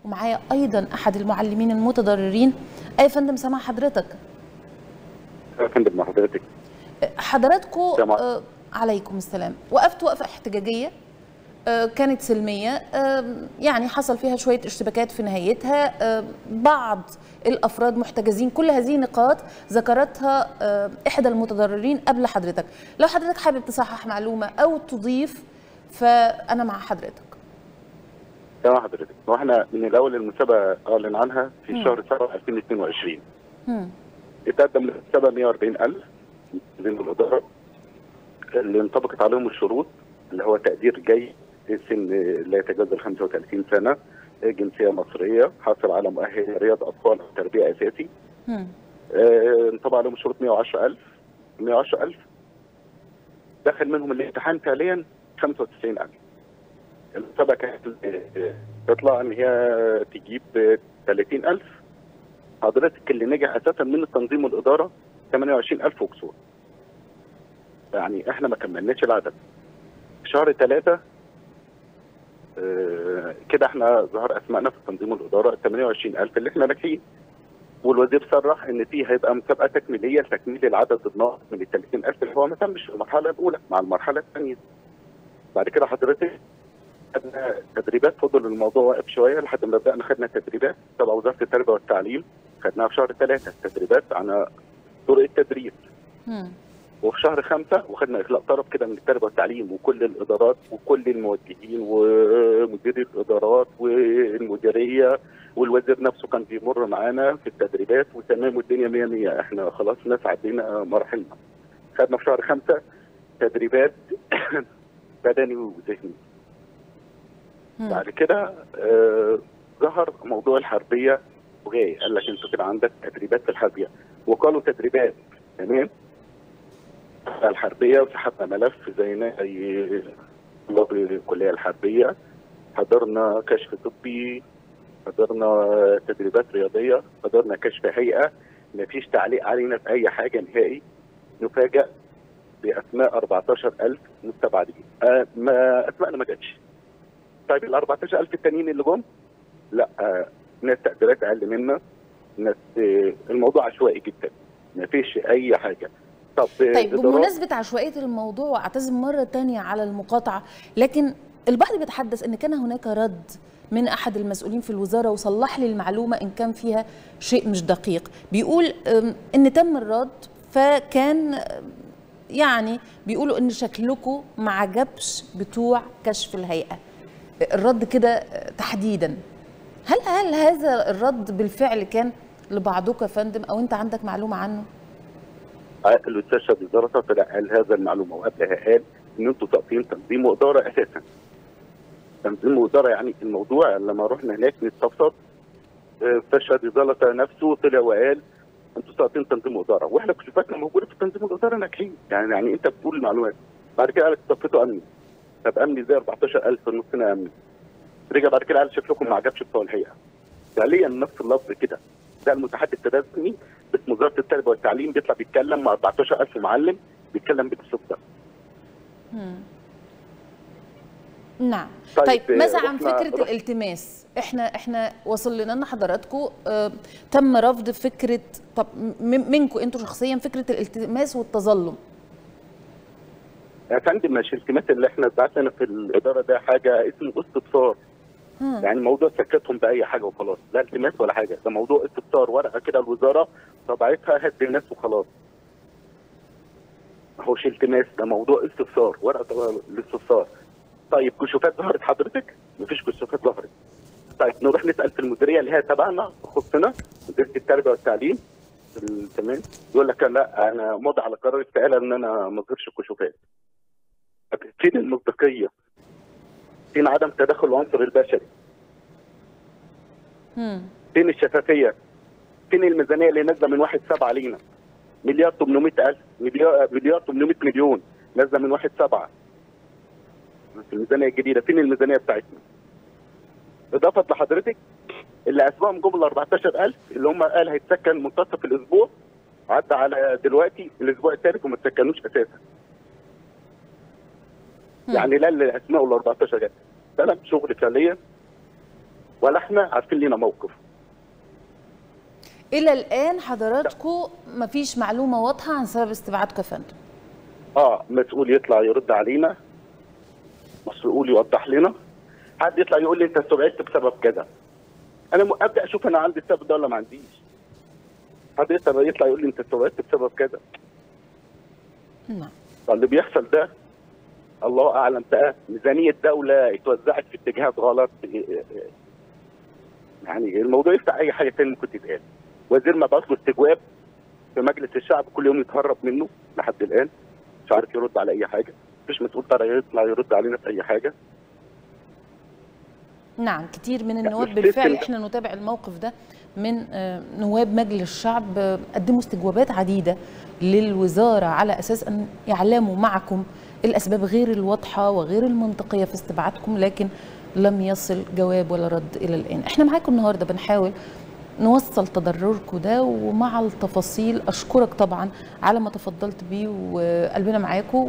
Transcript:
ومعايا ايضا احد المعلمين المتضررين اي يا فندم سامع حضرتك يا فندم مع حضرتك حضراتكم سامع. آه عليكم السلام وقفت وقفه احتجاجيه آه كانت سلميه آه يعني حصل فيها شويه اشتباكات في نهايتها آه بعض الافراد محتجزين كل هذه النقاط ذكرتها آه احدى المتضررين قبل حضرتك لو حضرتك حابب تصحح معلومه او تضيف فانا مع حضرتك تمام حضرتك هو احنا من الاول المسابقه اعلن عنها في مم. شهر 7 2022 مم. اتقدم للمسابقه 140000 من الاداره اللي انطبقت عليهم الشروط اللي هو تقدير جيد سن لا يتجاوز ال 35 سنه جنسيه مصريه حاصل على مؤهل رياض اطفال او تربيه اساسي مم. آه، انطبق عليهم شروط 110000 110000 دخل منهم الامتحان فعليا 95000 المسابقه كانت آه، تطلع ان هي تجيب آه، 30000 حضرتك اللي نجح اساسا من التنظيم والاداره 28000 وكسور يعني احنا ما كملناش العدد في شهر ثلاثة آه، كده احنا ظهر اسمائنا في التنظيم والاداره 28000 اللي احنا ناجحين والوزير صرح ان في هيبقى مسابقه تكميليه لتكميل العدد الناقص من ال 30000 اللي هو ما تمش في المرحله الاولى مع المرحله الثانيه. بعد كده حضرتك خدنا تدريبات فضل الموضوع واقف شويه لحد ما بدانا خدنا تدريبات تبع وزاره التربيه والتعليم خدناها في شهر ثلاثه تدريبات عن طرق التدريس مم. وفي شهر خمسة وخدنا إخلاء طرف كده من التربية والتعليم وكل الإدارات وكل الموجهين ومدير الإدارات والمديرية والوزير نفسه كان بيمر معانا في التدريبات وتمام والدنيا مية مية احنا خلاص ناس عدينا مراحلنا خدنا في شهر خمسة تدريبات بدني وذهني مم. بعد كده آه ظهر موضوع الحربيه وجاي قال لك انتوا كده عندك تدريبات في الحربيه وقالوا تدريبات تمام الحربيه وسحبنا ملف زينا زي طلاب الكليه الحربيه حضرنا كشف طبي حضرنا تدريبات رياضيه حضرنا كشف هيئه مفيش تعليق علينا في اي حاجه نهائي نفاجأ باسماء 14000 مستبعدين آه ما اسمائنا ما جاتش طيب ال 14000 التانيين اللي جم لا آه ناس تقديرات اقل منا ناس آه الموضوع عشوائي جدا ما فيش اي حاجه طب آه، طيب إدارات- بمناسبة عشوائية الموضوع وأعتذر مرة تانية على المقاطعة لكن البعض بيتحدث أن كان هناك رد من أحد المسؤولين في الوزارة وصلح لي المعلومة إن كان فيها شيء مش دقيق بيقول أم، أن تم الرد فكان أم، يعني بيقولوا أن شكلكم ما عجبش بتوع كشف الهيئة الرد كده أه، تحديدا هل هل هذا الرد بالفعل كان لبعضكم يا فندم أو أنت عندك معلومة عنه؟ الاستاذ شادي زرطه طلع قال هذا المعلومه وقبلها قال ان انتوا ساقطين تنظيم واداره اساسا. تنظيم واداره يعني الموضوع لما رحنا هناك نستفسر آه، الاستاذ شادي زلطه نفسه طلع وقال انتوا ساقطين تنظيم واداره واحنا كشوفاتنا موجوده في تنظيم الاداره ناجحين يعني يعني انت بتقول المعلومات بعد كده قال صفته امني طب امني زي 14000 نصنا امني رجع بعد كده قال شكلكم ما عجبش بتوع الهيئه فعليا نفس اللفظ كده ده المتحدث الرسمي باسم وزاره التربيه والتعليم بيطلع بيتكلم مع 14000 معلم بيتكلم بالاسلوب ده مم. نعم طيب، طيب, طيب ماذا آه، عن رحنا- فكره رح- الالتماس احنا احنا وصل لنا ان حضراتكم آه تم رفض فكره طب منكم انتوا شخصيا فكره الالتماس والتظلم يا فندم مش التماس اللي احنا بعتنا في الاداره ده حاجه اسمه استفسار مم. يعني موضوع سكتهم باي حاجه وخلاص لا التماس ولا حاجه ده موضوع استفسار ورقه كده الوزاره طبعتها هد الناس وخلاص ما هوش التماس ده موضوع استفسار ورقه طبعا الاستفسار طيب كشوفات ظهرت حضرتك؟ مفيش كشوفات ظهرت طيب نروح نسال في المديريه اللي هي تبعنا تخصنا مديريه التربيه والتعليم ال- تمام يقول لك لا انا مضى على قرار استقاله ان انا ما اظهرش كشوفات طب فين المصداقيه؟ فين عدم تدخل العنصر البشري؟ مم. فين الشفافيه؟ فين الميزانيه اللي نازله من واحد سبعه لينا؟ مليار 800 الف مليار مليار 800 مليون نازله من واحد سبعه في الميزانيه الجديده فين الميزانيه بتاعتنا؟ اضافه لحضرتك اللي اسمائهم جم ال 14000 اللي هم قال هيتسكن منتصف الاسبوع عدى على دلوقتي الاسبوع الثالث وما تسكنوش اساسا مم. يعني لا اللي اسمائه ال 14 جت سلم شغل فعليا ولا احنا عارفين لنا موقف الى الان حضراتكم مفيش معلومه واضحه عن سبب استبعادكم يا فندم اه مسؤول يطلع يرد علينا مسؤول يوضح لنا حد يطلع يقول لي انت استبعدت بسبب كذا انا م- ابدا اشوف انا عندي السبب ده ولا ما عنديش حد يطلع يطلع يقول لي انت استبعدت بسبب كذا نعم فاللي بيحصل ده الله اعلم بقى ميزانيه دوله اتوزعت في اتجاهات غلط يعني الموضوع يفتح اي حاجه تاني ممكن تتقال وزير ما له استجواب في مجلس الشعب كل يوم يتهرب منه لحد الان مش عارف يرد على اي حاجه مفيش مسؤول طلع يطلع يرد علينا في اي حاجه نعم كتير من النواب مش بالفعل سيستم. احنا نتابع الموقف ده من آه، نواب مجلس الشعب آه، قدموا استجوابات عديده للوزاره على اساس ان يعلموا معكم الاسباب غير الواضحه وغير المنطقيه في استبعادكم لكن لم يصل جواب ولا رد الى الان احنا معاكم النهارده بنحاول نوصل تضرركم ده ومع التفاصيل اشكرك طبعا على ما تفضلت بيه وقلبنا معاكم